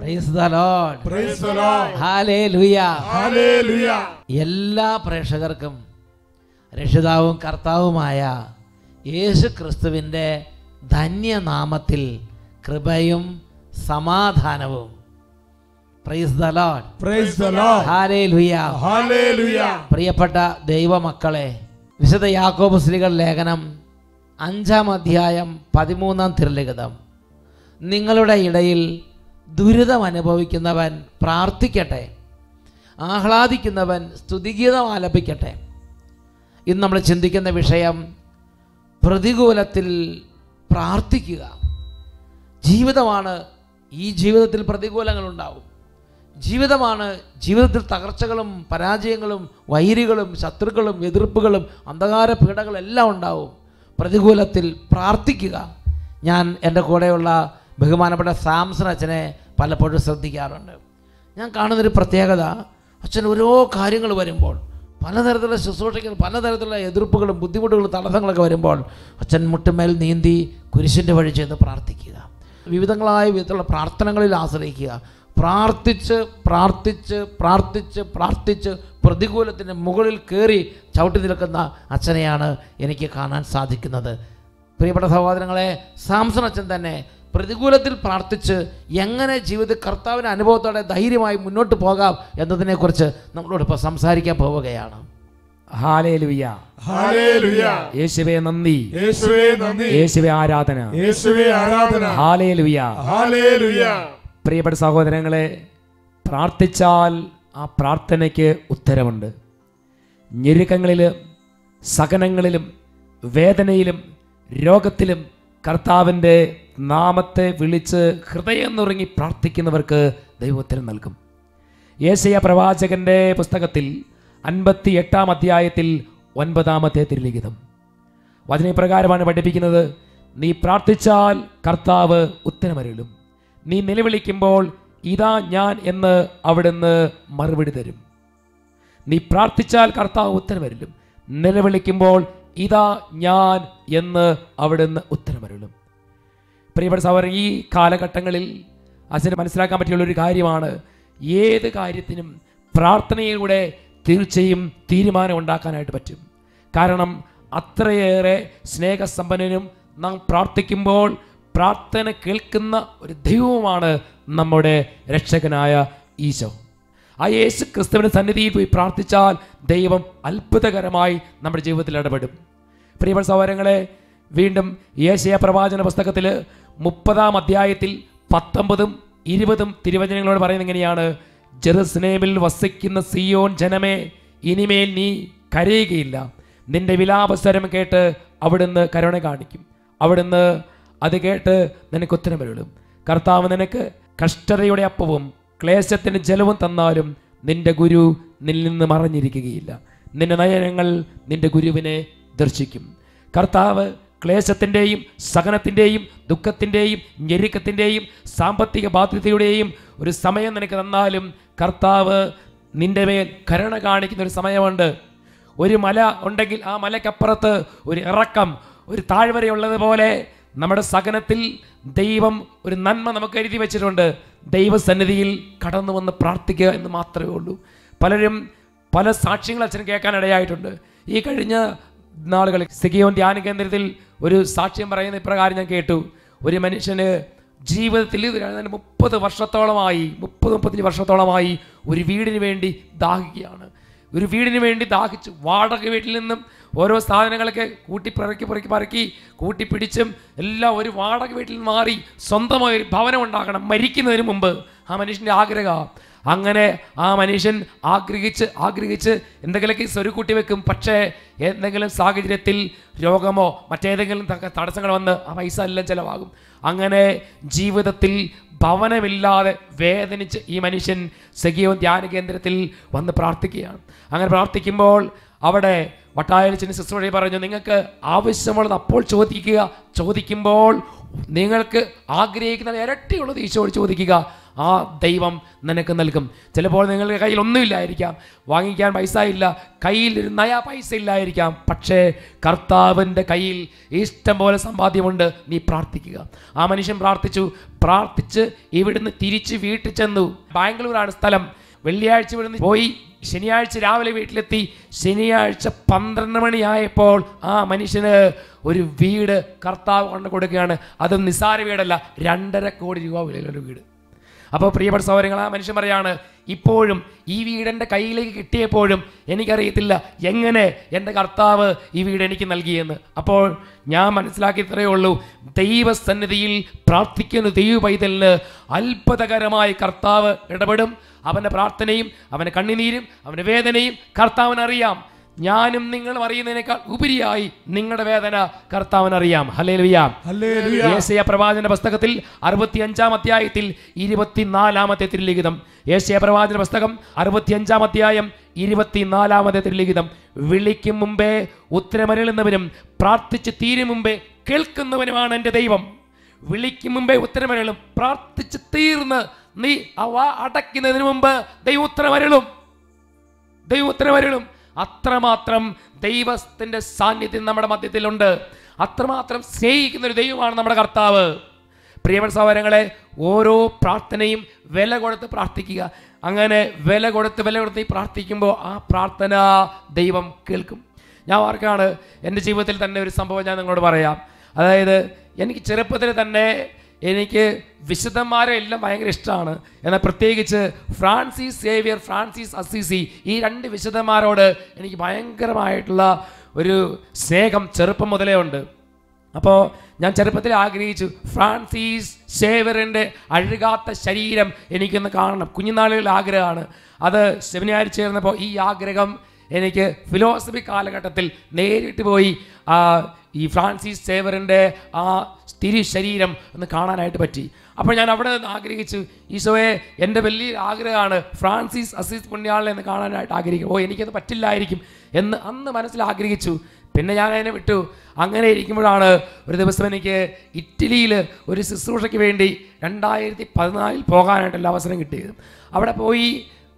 Praise the Lord. Praise the Lord. Hallelujah. Hallelujah. എല്ലാ പ്രേക്ഷകർക്കും രക്ഷിതാവും കർത്താവുമായ യേശു ക്രിസ്തുവിൻ്റെ ധന്യനാമത്തിൽ കൃപയും സമാധാനവും praise the load Praise the Lord. Hallelujah Hallelujah. പ്രിയപ്പെട്ട ദൈവമക്കളെ വിശുദ്ധ യാക്കോബ് ശ്രീകൾ ലേഖനം അഞ്ചാം അധ്യായം പതിമൂന്നാം തിരുലിഖിതം നിങ്ങളുടെ ഇടയിൽ ദുരിതം അനുഭവിക്കുന്നവൻ പ്രാർത്ഥിക്കട്ടെ ആഹ്ലാദിക്കുന്നവൻ സ്തുതിഗീതം ആലപിക്കട്ടെ ഇന്ന് നമ്മൾ ചിന്തിക്കുന്ന വിഷയം പ്രതികൂലത്തിൽ പ്രാർത്ഥിക്കുക ജീവിതമാണ് ഈ ജീവിതത്തിൽ പ്രതികൂലങ്ങളുണ്ടാവും ജീവിതമാണ് ജീവിതത്തിൽ തകർച്ചകളും പരാജയങ്ങളും വൈരികളും ശത്രുക്കളും എതിർപ്പുകളും അന്ധകാര പീഡകളും എല്ലാം ഉണ്ടാവും പ്രതികൂലത്തിൽ പ്രാർത്ഥിക്കുക ഞാൻ എൻ്റെ കൂടെയുള്ള ബഹുമാനപ്പെട്ട സാംസൺ അച്ഛനെ പലപ്പോഴും ശ്രദ്ധിക്കാറുണ്ട് ഞാൻ കാണുന്നൊരു പ്രത്യേകത അച്ഛൻ ഓരോ കാര്യങ്ങൾ വരുമ്പോൾ പലതരത്തിലുള്ള ശുശ്രൂഷകൾ പലതരത്തിലുള്ള എതിർപ്പുകളും ബുദ്ധിമുട്ടുകളും തടസ്സങ്ങളൊക്കെ വരുമ്പോൾ അച്ഛൻ മുട്ടുമേൽ നീന്തി കുരിശിൻ്റെ വഴി ചെയ്ത് പ്രാർത്ഥിക്കുക വിവിധങ്ങളായ വിധത്തിലുള്ള പ്രാർത്ഥനകളിൽ ആശ്രയിക്കുക പ്രാർത്ഥിച്ച് പ്രാർത്ഥിച്ച് പ്രാർത്ഥിച്ച് പ്രാർത്ഥിച്ച് പ്രതികൂലത്തിന് മുകളിൽ കയറി ചവിട്ടി നിൽക്കുന്ന അച്ഛനെയാണ് എനിക്ക് കാണാൻ സാധിക്കുന്നത് പ്രിയപ്പെട്ട സഹോദരങ്ങളെ സാംസൺ അച്ഛൻ തന്നെ പ്രതികൂലത്തിൽ പ്രാർത്ഥിച്ച് എങ്ങനെ ജീവിതത്തിൽ കർത്താവിൻ്റെ അനുഭവത്തോടെ ധൈര്യമായി മുന്നോട്ട് പോകാം എന്നതിനെക്കുറിച്ച് നമ്മളോട് ഇപ്പോൾ സംസാരിക്കാൻ പോവുകയാണ് ഹാലേലുയ്യ Hallelujah. യേശുവേ നന്ദി യേശുവേ നന്ദി യേശുവേ ആരാധന യേശുവേ ആരാധന ഹാലേലുയ്യ Hallelujah. പ്രിയപ്പെട്ട സഹോദരങ്ങളെ പ്രാർത്ഥിച്ചാൽ ആ പ്രാർത്ഥനയ്ക്ക് ഉത്തരമുണ്ട് ഞെരുക്കങ്ങളിലും സഹനങ്ങളിലും വേദനയിലും രോഗത്തിലും കർത്താവിൻ്റെ നാമത്തെ വിളിച്ച് ഹൃദയം നുറങ്ങി പ്രാർത്ഥിക്കുന്നവർക്ക് ദൈവോത്തരം നൽകും യേശയ പ്രവാചകന്റെ പുസ്തകത്തിൽ അൻപത്തി എട്ടാം അധ്യായത്തിൽ ഒൻപതാമത്തെ തിരുലിഖിതം വചനപ്രകാരമാണ് പഠിപ്പിക്കുന്നത് നീ പ്രാർത്ഥിച്ചാൽ കർത്താവ് ഉത്തരമരുളും നീ നിലവിളിക്കുമ്പോൾ ഇതാ ഞാൻ എന്ന് അവിടുന്ന് മറുപടി തരും നീ പ്രാർത്ഥിച്ചാൽ കർത്താവ് ഉത്തരമരുളും നിലവിളിക്കുമ്പോൾ ഇതാ ഞാൻ എന്ന് അവിടുന്ന് ഉത്തരമരുളും പ്രിയപ്പെട്ട സഹോദരൻ ഈ കാലഘട്ടങ്ങളിൽ അച്ഛന് മനസ്സിലാക്കാൻ പറ്റിയുള്ള ഒരു കാര്യമാണ് ഏത് കാര്യത്തിനും പ്രാർത്ഥനയിലൂടെ തീർച്ചയും തീരുമാനം ഉണ്ടാക്കാനായിട്ട് പറ്റും കാരണം അത്രയേറെ സ്നേഹസമ്പന്നനും നാം പ്രാർത്ഥിക്കുമ്പോൾ പ്രാർത്ഥന കേൾക്കുന്ന ഒരു ദൈവവുമാണ് നമ്മുടെ രക്ഷകനായ ഈശോ ആ യേശു ക്രിസ്തുവിന്റെ സന്നിധിയിൽ പോയി പ്രാർത്ഥിച്ചാൽ ദൈവം അത്ഭുതകരമായി നമ്മുടെ ജീവിതത്തിൽ ഇടപെടും പ്രിയപ്പെട്ട സഹോദരങ്ങളെ വീണ്ടും യേശയ പ്രവാചന പുസ്തകത്തിൽ മുപ്പതാം അധ്യായത്തിൽ പത്തൊമ്പതും ഇരുപതും തിരുവചനങ്ങളോട് പറയുന്നത് എങ്ങനെയാണ് ജെറുസലേമിൽ വസിക്കുന്ന സിയോൻ ജനമേ ഇനിമേൽ നീ കരയുകയില്ല നിന്റെ വിലാപസ്വരം കേട്ട് അവിടുന്ന് കരുണ കാണിക്കും അവിടുന്ന് അത് കേട്ട് നിനക്ക് ഉത്തരം വരുള്ളൂ കർത്താവ് നിനക്ക് കഷ്ടതയുടെ അപ്പവും ക്ലേശത്തിന് ജലവും തന്നാലും നിന്റെ ഗുരു നിന്നിൽ നിന്ന് മറഞ്ഞിരിക്കുകയില്ല നിന്റെ നയനങ്ങൾ നിന്റെ ഗുരുവിനെ ദർശിക്കും കർത്താവ് ക്ലേശത്തിൻ്റെയും സഹനത്തിൻ്റെയും ദുഃഖത്തിൻ്റെയും ഞെരുക്കത്തിൻ്റെയും സാമ്പത്തിക ബാധ്യതയുടെയും ഒരു സമയം നിനക്ക് തന്നാലും കർത്താവ് നിന്റെ മേൽ കരുണ കാണിക്കുന്ന ഒരു സമയമുണ്ട് ഒരു മല ഉണ്ടെങ്കിൽ ആ മലക്കപ്പുറത്ത് ഒരു ഇറക്കം ഒരു താഴ്വരയുള്ളത് പോലെ നമ്മുടെ സഹനത്തിൽ ദൈവം ഒരു നന്മ നമുക്ക് എഴുതി വെച്ചിട്ടുണ്ട് ദൈവസന്നിധിയിൽ കടന്നു വന്ന് പ്രാർത്ഥിക്കുക എന്ന് മാത്രമേ ഉള്ളൂ പലരും പല സാക്ഷ്യങ്ങൾ അച്ഛൻ കേൾക്കാൻ ഇടയായിട്ടുണ്ട് ഈ കഴിഞ്ഞ നാളുകളിൽ സിഗിയോൻ ധ്യാന കേന്ദ്രത്തിൽ ഒരു സാക്ഷ്യം പറയുന്ന ഇപ്രകാരം ഞാൻ കേട്ടു ഒരു മനുഷ്യന് ജീവിതത്തിൽ ഇതിന് മുപ്പത് വർഷത്തോളമായി മുപ്പത് മുപ്പത്തഞ്ച് വർഷത്തോളമായി ഒരു വീടിന് വേണ്ടി ദാഹിക്കുകയാണ് ഒരു വീടിന് വേണ്ടി ദാഹിച്ചു വാടക വീട്ടിൽ നിന്നും ഓരോ സാധനങ്ങളൊക്കെ കൂട്ടി പിറക്കി പിറക്കി പറക്കി കൂട്ടിപ്പിടിച്ചും എല്ലാം ഒരു വാടക വീട്ടിൽ നിന്ന് മാറി സ്വന്തമായി ഒരു ഭവനം ഉണ്ടാക്കണം മരിക്കുന്നതിന് മുമ്പ് ആ മനുഷ്യൻ്റെ ആഗ്രഹം അങ്ങനെ ആ മനുഷ്യൻ ആഗ്രഹിച്ച് ആഗ്രഹിച്ച് എന്തെങ്കിലുമൊക്കെ സ്വരുക്കൂട്ടി വെക്കും പക്ഷേ എന്തെങ്കിലും സാഹചര്യത്തിൽ രോഗമോ മറ്റേതെങ്കിലും ത- തടസ്സങ്ങൾ വന്ന് ആ പൈസ എല്ലാം ചിലവാകും അങ്ങനെ ജീവിതത്തിൽ ഭവനമില്ലാതെ വേദനിച്ച് ഈ മനുഷ്യൻ സഖിയോ ധ്യാന കേന്ദ്രത്തിൽ വന്ന് പ്രാർത്ഥിക്കുകയാണ് അങ്ങനെ പ്രാർത്ഥിക്കുമ്പോൾ അവിടെ വട്ടായലിച്ചിന് ശുശ്രൂഷ പറഞ്ഞു നിങ്ങൾക്ക് ആവശ്യമുള്ളത് അപ്പോൾ ചോദിക്കുക ചോദിക്കുമ്പോൾ നിങ്ങൾക്ക് ആഗ്രഹിക്കുന്ന ഇരട്ടിയുള്ളത് ഈശോയോട് ചോദിക്കുക ആ ദൈവം നിനക്ക് നൽകും ചിലപ്പോൾ നിങ്ങളുടെ കയ്യിൽ ഒന്നുമില്ലായിരിക്കാം വാങ്ങിക്കാൻ പൈസ ഇല്ല കയ്യിൽ ഒരു നയ പൈസ ഇല്ലായിരിക്കാം പക്ഷേ കർത്താവിൻ്റെ കയ്യിൽ ഇഷ്ടം പോലെ സമ്പാദ്യമുണ്ട് നീ പ്രാർത്ഥിക്കുക ആ മനുഷ്യൻ പ്രാർത്ഥിച്ചു പ്രാർത്ഥിച്ച് ഇവിടുന്ന് തിരിച്ച് വീട്ടിൽ ചെന്നു ബാംഗ്ലൂരാണ് സ്ഥലം വെള്ളിയാഴ്ച ഇവിടുന്ന് പോയി ശനിയാഴ്ച രാവിലെ വീട്ടിലെത്തി ശനിയാഴ്ച പന്ത്രണ്ട് മണിയായപ്പോൾ ആ മനുഷ്യന് ഒരു വീട് കർത്താവ് കൊണ്ട് കൊടുക്കുകയാണ് അത് നിസ്സാര വീടല്ല രണ്ടര കോടി രൂപ വിലയിലൊരു വീട് അപ്പോൾ പ്രിയപ്പെട്ട സൗകര്യങ്ങൾ ആ മനുഷ്യൻ പറയാണ് ഇപ്പോഴും ഈ വീട് എൻ്റെ കയ്യിലേക്ക് കിട്ടിയപ്പോഴും എനിക്കറിയത്തില്ല എങ്ങനെ എൻ്റെ കർത്താവ് ഈ വീട് എനിക്ക് നൽകിയെന്ന് അപ്പോൾ ഞാൻ മനസ്സിലാക്കി ഇത്രയേ ഉള്ളൂ ദൈവസന്നിധിയിൽ പ്രാർത്ഥിക്കുന്ന ദൈവ പൈതലിന് അത്ഭുതകരമായി കർത്താവ് ഇടപെടും അവൻ്റെ പ്രാർത്ഥനയും അവൻ്റെ കണ്ണുനീരും അവൻ്റെ വേദനയും കർത്താവിനറിയാം ഞാനും നിങ്ങളും അറിയുന്നതിനേക്കാൾ ഉപരിയായി നിങ്ങളുടെ വേദന കർത്താവിനറിയാം ഹലേ ഹല്ലേലൂയ. ഏഷ്യ പ്രവാചന പുസ്തകത്തിൽ അറുപത്തിയഞ്ചാം അധ്യായത്തിൽ ഇരുപത്തിനാലാമത്തെ തിരുലിഖിതം ഏഷ്യ പ്രവാചന പുസ്തകം അറുപത്തിയഞ്ചാം അധ്യായം ഇരുപത്തിനാലാമത്തെ തിരുലിഖിതം വിളിക്കും മുമ്പേ ഉത്തരമരുളുന്നവനും പ്രാർത്ഥിച്ച് തീരും മുമ്പേ കേൾക്കുന്നവനുമാണ് എൻ്റെ ദൈവം വിളിക്കും മുമ്പേ ഉത്തരമരുളും പ്രാർത്ഥിച്ച് തീർന്ന് നീ അവ അടയ്ക്കുന്നതിന് മുമ്പ് ദൈവം ഉത്തരമരുളും ദൈവം ഉത്തരവരുളും അത്രമാത്രം ദൈവത്തിന്റെ സാന്നിധ്യം നമ്മുടെ മധ്യത്തിലുണ്ട് അത്രമാത്രം സ്നേഹിക്കുന്ന ഒരു ദൈവമാണ് നമ്മുടെ കർത്താവ് പ്രിയപ്പെട്ട സഹോദരങ്ങളെ ഓരോ പ്രാർത്ഥനയും വില കൊടുത്ത് പ്രാർത്ഥിക്കുക അങ്ങനെ വില കൊടുത്ത് വില കൊടുത്ത് ഈ പ്രാർത്ഥിക്കുമ്പോൾ ആ പ്രാർത്ഥന ദൈവം കേൾക്കും ഞാൻ ഓർക്കാണ് എൻ്റെ ജീവിതത്തിൽ തന്നെ ഒരു സംഭവം ഞാൻ നിങ്ങളോട് പറയാം അതായത് എനിക്ക് ചെറുപ്പത്തിൽ തന്നെ എനിക്ക് വിശുദ്ധന്മാരെ എല്ലാം ഭയങ്കര ഇഷ്ടമാണ് എന്നാൽ പ്രത്യേകിച്ച് ഫ്രാൻസിസ് സേവിയർ ഫ്രാൻസിസ് അസീസി ഈ രണ്ട് വിശുദ്ധന്മാരോട് എനിക്ക് ഭയങ്കരമായിട്ടുള്ള ഒരു സ്നേഹം ചെറുപ്പം മുതലേ ഉണ്ട് അപ്പോൾ ഞാൻ ചെറുപ്പത്തിൽ ആഗ്രഹിച്ചു ഫ്രാൻസിസ് സേവറിൻ്റെ അഴുകാത്ത ശരീരം എനിക്കൊന്ന് കാണണം കുഞ്ഞുനാളുകളിൽ ആഗ്രഹമാണ് അത് സെമിനാരിൽ ചേർന്നപ്പോൾ ഈ ആഗ്രഹം എനിക്ക് ഫിലോസഫി കാലഘട്ടത്തിൽ നേരിട്ട് പോയി ആ, ഈ ഫ്രാൻസിസ് സേവറിൻ്റെ ആ തിരു ശരീരം ഒന്ന് കാണാനായിട്ട് പറ്റി അപ്പോൾ ഞാൻ അവിടെ നിന്ന് ആഗ്രഹിച്ചു ഈശോയെ എൻ്റെ വലിയ ആഗ്രഹമാണ് ഫ്രാൻസിസ് അസീസ് പുണ്യാളിനെ എന്ന് കാണാനായിട്ട് ആഗ്രഹിക്കും ഓ എനിക്കത് പറ്റില്ലായിരിക്കും എന്ന് അന്ന് മനസ്സിൽ ആഗ്രഹിച്ചു പിന്നെ ഞാൻ അതിനെ വിട്ടു അങ്ങനെ ഇരിക്കുമ്പോഴാണ് ഒരു ദിവസം എനിക്ക് ഇറ്റലിയിൽ ഒരു ശുശ്രൂഷയ്ക്ക് വേണ്ടി രണ്ടായിരത്തി പതിനാലിൽ പോകാനായിട്ടുള്ള അവസരം കിട്ടിയത് അവിടെ പോയി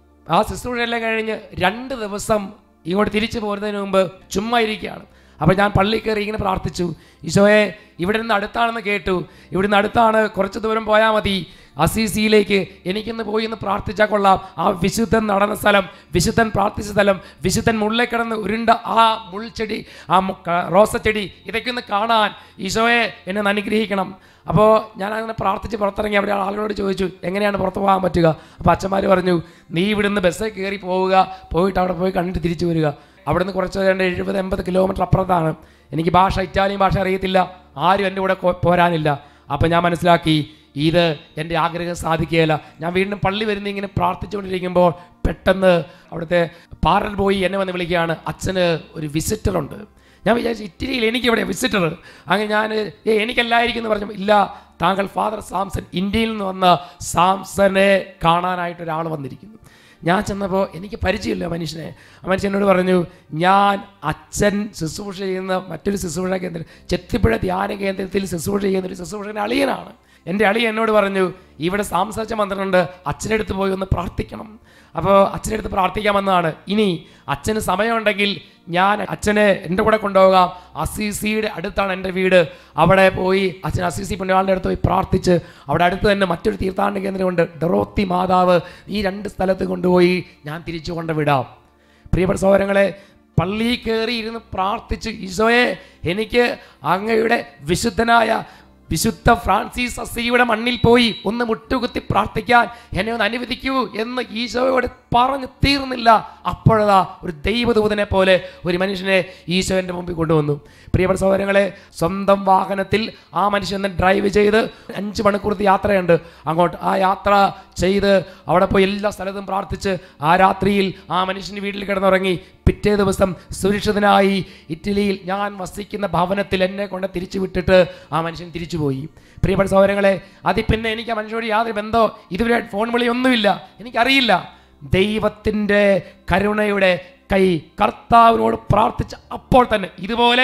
ആ ശുശ്രൂഷയെല്ലാം കഴിഞ്ഞ് രണ്ട് ദിവസം ഇങ്ങോട്ട് തിരിച്ചു പോരുന്നതിന് മുമ്പ് ചുമ്മാ ഇരിക്കുകയാണ് അപ്പോൾ ഞാൻ പള്ളിയിൽ കയറി ഇങ്ങനെ പ്രാർത്ഥിച്ചു ഈശോയെ ഇവിടെ നിന്ന് അടുത്താണെന്ന് കേട്ടു ഇവിടുന്ന് അടുത്താണ് കുറച്ച് ദൂരം പോയാൽ മതി അസീസിയിലേക്ക് എനിക്കിന്ന് പോയി ഒന്ന് പ്രാർത്ഥിച്ചാൽ കൊള്ളാം ആ വിശുദ്ധൻ നടന്ന സ്ഥലം വിശുദ്ധൻ പ്രാർത്ഥിച്ച സ്ഥലം വിശുദ്ധൻ മുള്ളിൽ കിടന്ന് ഉരുണ്ട ആ മുൾച്ചെടി ആ മു- ക- റോസച്ചെടി ഇതൊക്കെ ഒന്ന് കാണാൻ ഈശോയെ എന്നെ ഒന്ന് അനുഗ്രഹിക്കണം അപ്പോൾ ഞാൻ അങ്ങനെ പ്രാർത്ഥിച്ച് പുറത്തിറങ്ങി അവിടെ ആളുകളോട് ചോദിച്ചു എങ്ങനെയാണ് പുറത്ത് പോകാൻ പറ്റുക അപ്പോൾ അച്ഛന്മാർ പറഞ്ഞു നീ ഇവിടുന്ന് ബസ്സിൽ കയറി പോവുക പോയിട്ട് അവിടെ പോയി കണ്ടിട്ട് തിരിച്ചു വരിക അവിടുന്ന് കുറച്ച് രണ്ട് എഴുപത് എൺപത് കിലോമീറ്റർ അപ്പുറത്താണ് എനിക്ക് ഭാഷ ഇറ്റാലിയൻ ഭാഷ അറിയത്തില്ല ആരും എൻ്റെ കൂടെ കൊ- പോരാനില്ല അപ്പം ഞാൻ മനസ്സിലാക്കി ഇത് എൻ്റെ ആഗ്രഹം സാധിക്കുകയില്ല ഞാൻ വീണ്ടും പള്ളി വരുന്ന ഇങ്ങനെ പ്രാർത്ഥിച്ചുകൊണ്ടിരിക്കുമ്പോൾ പെട്ടെന്ന് അവിടുത്തെ പാറൽ പോയി എന്നെ വന്ന് വിളിക്കുകയാണ് അച്ഛന് ഒരു വിസിറ്റർ ഉണ്ട് ഞാൻ വിചാരിച്ചു ഇറ്റലിയിൽ എനിക്ക് ഇവിടെ വിസിറ്റർ അങ്ങനെ ഞാൻ ഏ എനിക്കല്ലായിരിക്കും എന്ന് പറഞ്ഞു ഇല്ല താങ്കൾ ഫാദർ സാംസൺ ഇന്ത്യയിൽ നിന്ന് വന്ന സാംസനെ കാണാനായിട്ട് ഒരാൾ വന്നിരിക്കുന്നു ഞാൻ ചെന്നപ്പോൾ എനിക്ക് പരിചയമില്ല മനുഷ്യനെ ആ മനുഷ്യൻ എന്നോട് പറഞ്ഞു ഞാൻ അച്ഛൻ ശുശ്രൂഷ ചെയ്യുന്ന മറ്റൊരു ശുശ്രൂഷ കേന്ദ്രം ചെത്തിപ്പുഴ ധ്യാന കേന്ദ്രത്തിൽ ശുശ്രൂഷ ചെയ്യുന്ന ഒരു ശുശ്രൂഷൻ്റെ അളിയനാണ് എൻ്റെ അളി എന്നോട് പറഞ്ഞു ഇവിടെ സാംസച്ച മന്ത്രമുണ്ട് അച്ഛനടുത്ത് പോയി ഒന്ന് പ്രാർത്ഥിക്കണം അപ്പോൾ അച്ഛനടുത്ത് പ്രാർത്ഥിക്കാമെന്നാണ് ഇനി അച്ഛന് സമയമുണ്ടെങ്കിൽ ഞാൻ അച്ഛനെ എൻ്റെ കൂടെ കൊണ്ടുപോകാം അസീസിയുടെ അടുത്താണ് എൻ്റെ വീട് അവിടെ പോയി അച്ഛൻ അസീസി പുണ്യാളിൻ്റെ അടുത്ത് പോയി പ്രാർത്ഥിച്ച് അവിടെ അടുത്ത് തന്നെ മറ്റൊരു തീർത്ഥാടന കേന്ദ്രമുണ്ട് ഡെറോത്തി മാതാവ് ഈ രണ്ട് സ്ഥലത്ത് കൊണ്ടുപോയി ഞാൻ തിരിച്ചു കൊണ്ടുവിടാം പ്രിയപ്പെട്ട സഹോദരങ്ങളെ പള്ളിയിൽ കയറി ഇരുന്ന് പ്രാർത്ഥിച്ച് ഈശോയെ എനിക്ക് അങ്ങയുടെ വിശുദ്ധനായ വിശുദ്ധ ഫ്രാൻസിസ് അസിയുടെ മണ്ണിൽ പോയി ഒന്ന് മുട്ടുകുത്തി പ്രാർത്ഥിക്കാൻ എന്നെ ഒന്ന് അനുവദിക്കൂ എന്ന് ഈശോയോട് പറഞ്ഞു തീർന്നില്ല അപ്പോഴതാ ഒരു ദൈവദൂതനെ പോലെ ഒരു മനുഷ്യനെ ഈശോ എൻ്റെ മുമ്പിൽ കൊണ്ടുവന്നു പ്രിയപ്പെട്ട സഹോദരങ്ങളെ സ്വന്തം വാഹനത്തിൽ ആ മനുഷ്യൻ ഡ്രൈവ് ചെയ്ത് അഞ്ച് മണിക്കൂറത്തെ യാത്രയുണ്ട് അങ്ങോട്ട് ആ യാത്ര ചെയ്ത് അവിടെ പോയി എല്ലാ സ്ഥലത്തും പ്രാർത്ഥിച്ച് ആ രാത്രിയിൽ ആ മനുഷ്യൻ്റെ വീട്ടിൽ കിടന്നുറങ്ങി പിറ്റേ ദിവസം സുരക്ഷിതനായി ഇറ്റലിയിൽ ഞാൻ വസിക്കുന്ന ഭവനത്തിൽ എന്നെ കൊണ്ട് തിരിച്ചു വിട്ടിട്ട് ആ മനുഷ്യൻ തിരിച്ചുപോയി പ്രിയപ്പെട്ട സഹോദരങ്ങളെ അതിൽ പിന്നെ എനിക്ക് ആ മനുഷ്യനോട് യാതൊരു ബന്ധമോ ഇതുവരെ ഫോൺ വിളി ഒന്നുമില്ല എനിക്കറിയില്ല ദൈവത്തിൻ്റെ കരുണയുടെ കൈ കർത്താവിനോട് പ്രാർത്ഥിച്ച അപ്പോൾ തന്നെ ഇതുപോലെ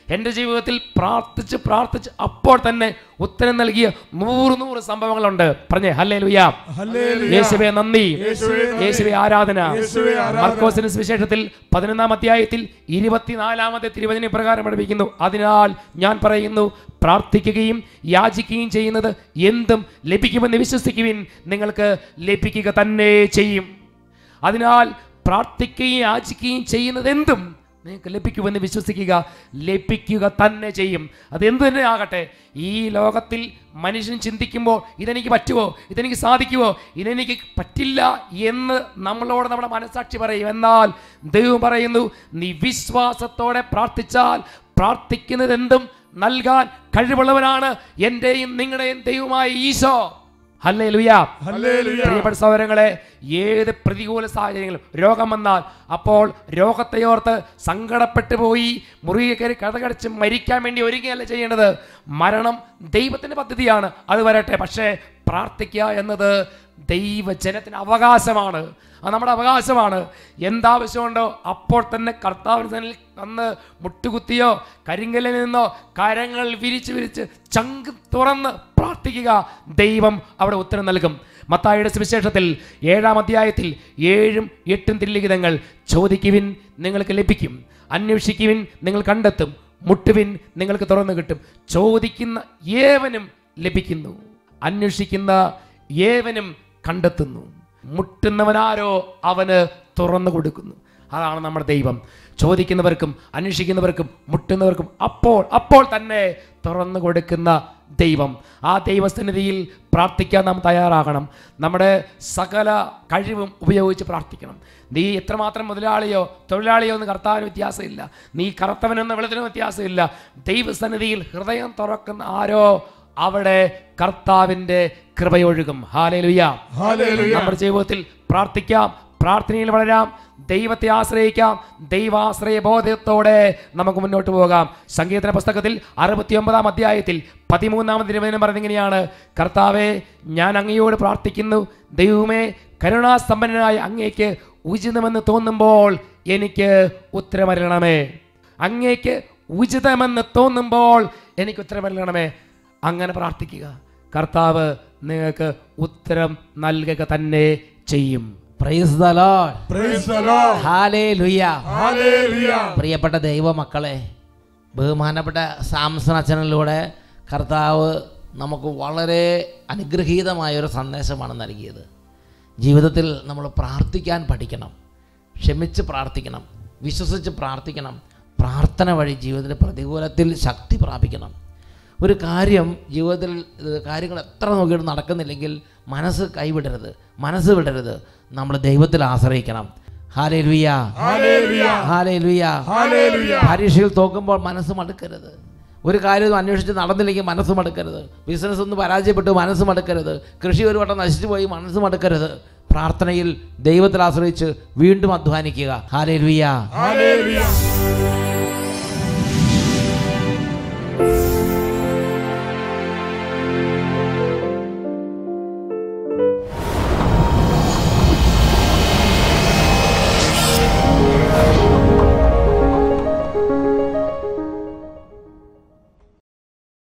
എൻ്റെ ജീവിതത്തിൽ പ്രാർത്ഥിച്ച് പ്രാർത്ഥിച്ച് അപ്പോൾ തന്നെ ഉത്തരം നൽകിയ നൂറ് നൂറ് സംഭവങ്ങളുണ്ട് പറഞ്ഞേ ഹല്ലേ ലുയാ ഹല്ലേലൂയ. യേശുവെ നന്ദി യേശുവേ നന്ദി. യേശുവെ ആരാധന യേശുവേ ആരാധന. മർക്കോസിന്റെ സുവിശേഷത്തിൽ പതിനൊന്നാം അധ്യായത്തിൽ ഇരുപത്തിനാലാമത്തെ തിരുവചന പ്രകാരം പഠിപ്പിക്കുന്നു അതിനാൽ ഞാൻ പറയുന്നു പ്രാർത്ഥിക്കുകയും യാചിക്കുകയും ചെയ്യുന്നത് എന്തും ലഭിക്കുമെന്ന് വിശ്വസിക്കുവിൻ നിങ്ങൾക്ക് ലഭിക്കുക തന്നെ ചെയ്യും അതിനാൽ പ്രാർത്ഥിക്കുകയും യാചിക്കുകയും ചെയ്യുന്നത് എന്തും നിങ്ങൾക്ക് ലഭിക്കുമെന്ന് വിശ്വസിക്കുക ലഭിക്കുക തന്നെ ചെയ്യും അത് എന്ത് തന്നെ ആകട്ടെ ഈ ലോകത്തിൽ മനുഷ്യൻ ചിന്തിക്കുമ്പോൾ ഇതെനിക്ക് പറ്റുമോ ഇതെനിക്ക് സാധിക്കുമോ ഇതെനിക്ക് പറ്റില്ല എന്ന് നമ്മളോട് നമ്മുടെ മനസാക്ഷി പറയും എന്നാൽ ദൈവം പറയുന്നു നീ വിശ്വാസത്തോടെ പ്രാർത്ഥിച്ചാൽ പ്രാർത്ഥിക്കുന്നത് എന്തും നൽകാൻ കഴിവുള്ളവനാണ് എൻ്റെയും നിങ്ങളുടെയും ദൈവമായ ഈശോ ഹല്ലേ ലുയാ ഹല്ലേലൂയ. പ്രിയപ്പെട്ട സഹോദരങ്ങളെ ഏത് പ്രതികൂല സാഹചര്യങ്ങളും രോഗം വന്നാൽ അപ്പോൾ രോഗത്തെയോർത്ത് സങ്കടപ്പെട്ടു പോയി മുറിയെ കയറി കഥകടച്ച് മരിക്കാൻ വേണ്ടി ഒരുങ്ങിയല്ല ചെയ്യേണ്ടത് മരണം ദൈവത്തിന്റെ പദ്ധതിയാണ് അത് വരട്ടെ പക്ഷേ പ്രാർത്ഥിക്കുക എന്നത് ദൈവജനത്തിന് അവകാശമാണ് അത് നമ്മുടെ അവകാശമാണ് എന്താവശ്യമുണ്ടോ അപ്പോൾ തന്നെ കർത്താവിന് സന്നിധിയിൽ വന്ന് മുട്ടുകുത്തിയോ കരിങ്കല്ലിൽ നിന്നോ കരങ്ങൾ വിരിച്ച് വിരിച്ച് ചങ്ക് തുറന്ന് പ്രാർത്ഥിക്കുക ദൈവം അവിടെ ഉത്തരം നൽകും മത്തായിയുടെ സുവിശേഷത്തിൽ ഏഴാം അധ്യായത്തിൽ ഏഴും എട്ടും തിരുലിഖിതങ്ങൾ ചോദിക്കുവിൻ നിങ്ങൾക്ക് ലഭിക്കും അന്വേഷിക്കുവിൻ നിങ്ങൾ കണ്ടെത്തും മുട്ടുവിൻ നിങ്ങൾക്ക് തുറന്നു കിട്ടും ചോദിക്കുന്ന ഏവനും ലഭിക്കുന്നു അന്വേഷിക്കുന്ന ഏവനും കണ്ടെത്തുന്നു മുട്ടുന്നവനാരോ അവന് തുറന്നു കൊടുക്കുന്നു അതാണ് നമ്മുടെ ദൈവം ചോദിക്കുന്നവർക്കും അന്വേഷിക്കുന്നവർക്കും മുട്ടുന്നവർക്കും അപ്പോൾ അപ്പോൾ തന്നെ തുറന്നു കൊടുക്കുന്ന ദൈവം ആ ദൈവസന്നിധിയിൽ പ്രാർത്ഥിക്കാൻ നാം തയ്യാറാകണം നമ്മുടെ സകല കഴിവും ഉപയോഗിച്ച് പ്രാർത്ഥിക്കണം നീ എത്രമാത്രം മുതലാളിയോ തൊഴിലാളിയോ എന്ന് കർത്താവിന് വ്യത്യാസമില്ല നീ കറുത്തവനെന്ന വെളുത്തിനും വ്യത്യാസമില്ല ദൈവസന്നിധിയിൽ ഹൃദയം തുറക്കുന്ന ആരോ അവിടെ കർത്താവിൻ്റെ കൃപയൊഴുകും ഹാലേലുയ്യ ഹല്ലേലൂയ. നമ്മുടെ ജീവിതത്തിൽ പ്രാർത്ഥിക്കാം പ്രാർത്ഥനയിൽ വളരാം ദൈവത്തെ ആശ്രയിക്കാം ദൈവാശ്രയ ബോധത്തോടെ നമുക്ക് മുന്നോട്ട് പോകാം സംഗീതത്തിന്റെ പുസ്തകത്തിൽ അറുപത്തിയൊമ്പതാം അധ്യായത്തിൽ പതിമൂന്നാമത് തിരുവചനം പറഞ്ഞിങ്ങനെയാണ് കർത്താവെ ഞാൻ അങ്ങയോട് പ്രാർത്ഥിക്കുന്നു ദൈവമേ കരുണാസമ്പന്നനായ അങ്ങേക്ക് ഉചിതമെന്ന് തോന്നുമ്പോൾ എനിക്ക് ഉത്തരമരണമേ അങ്ങേക്ക് ഉചിതമെന്ന് തോന്നുമ്പോൾ എനിക്ക് ഉത്തരമരണമേ അങ്ങനെ പ്രാർത്ഥിക്കുക കർത്താവ് നിങ്ങൾക്ക് ഉത്തരം നൽകുക തന്നെ ചെയ്യും praise the Lord Praise the Lord. Hallelujah Hallelujah. പ്രിയപ്പെട്ട ദൈവമക്കളെ ബഹുമാനപ്പെട്ട സാംസൺ അച്ഛനിലൂടെ കർത്താവ് നമുക്ക് വളരെ അനുഗ്രഹീതമായൊരു സന്ദേശമാണ് നൽകിയത് ജീവിതത്തിൽ നമ്മൾ പ്രാർത്ഥിക്കാൻ പഠിക്കണം ക്ഷമിച്ച് പ്രാർത്ഥിക്കണം വിശ്വസിച്ച് പ്രാർത്ഥിക്കണം പ്രാർത്ഥന വഴി ജീവിതത്തിൽ പ്രതികൂലത്തിൽ ശക്തി പ്രാപിക്കണം ഒരു കാര്യം ജീവിതത്തിൽ ഇത് കാര്യങ്ങൾ എത്ര നോക്കിയിട്ട് നടക്കുന്നില്ലെങ്കിൽ മനസ്സ് കൈവിടരുത് മനസ്സ് വിടരുത് നമ്മൾ ദൈവത്തിൽ ആശ്രയിക്കണം ഹാലേ ലുയ്യ Hallelujah. Hallelujah Hallelujah. പരീക്ഷയിൽ തോക്കുമ്പോൾ മനസ്സ് മടുക്കരുത് ഒരു കാര്യം അന്വേഷിച്ച് നടന്നില്ലെങ്കിൽ മനസ്സ് മടുക്കരുത് ബിസിനസ് ഒന്ന് പരാജയപ്പെട്ടു മനസ്സ് മടുക്കരുത് കൃഷി ഒരു വട്ടം നശിച്ചു പോയി മനസ്സ് മടുക്കരുത് പ്രാർത്ഥനയിൽ ദൈവത്തിൽ ആശ്രയിച്ച് വീണ്ടും അധ്വാനിക്കുക ഹാലേലുയ Hallelujah.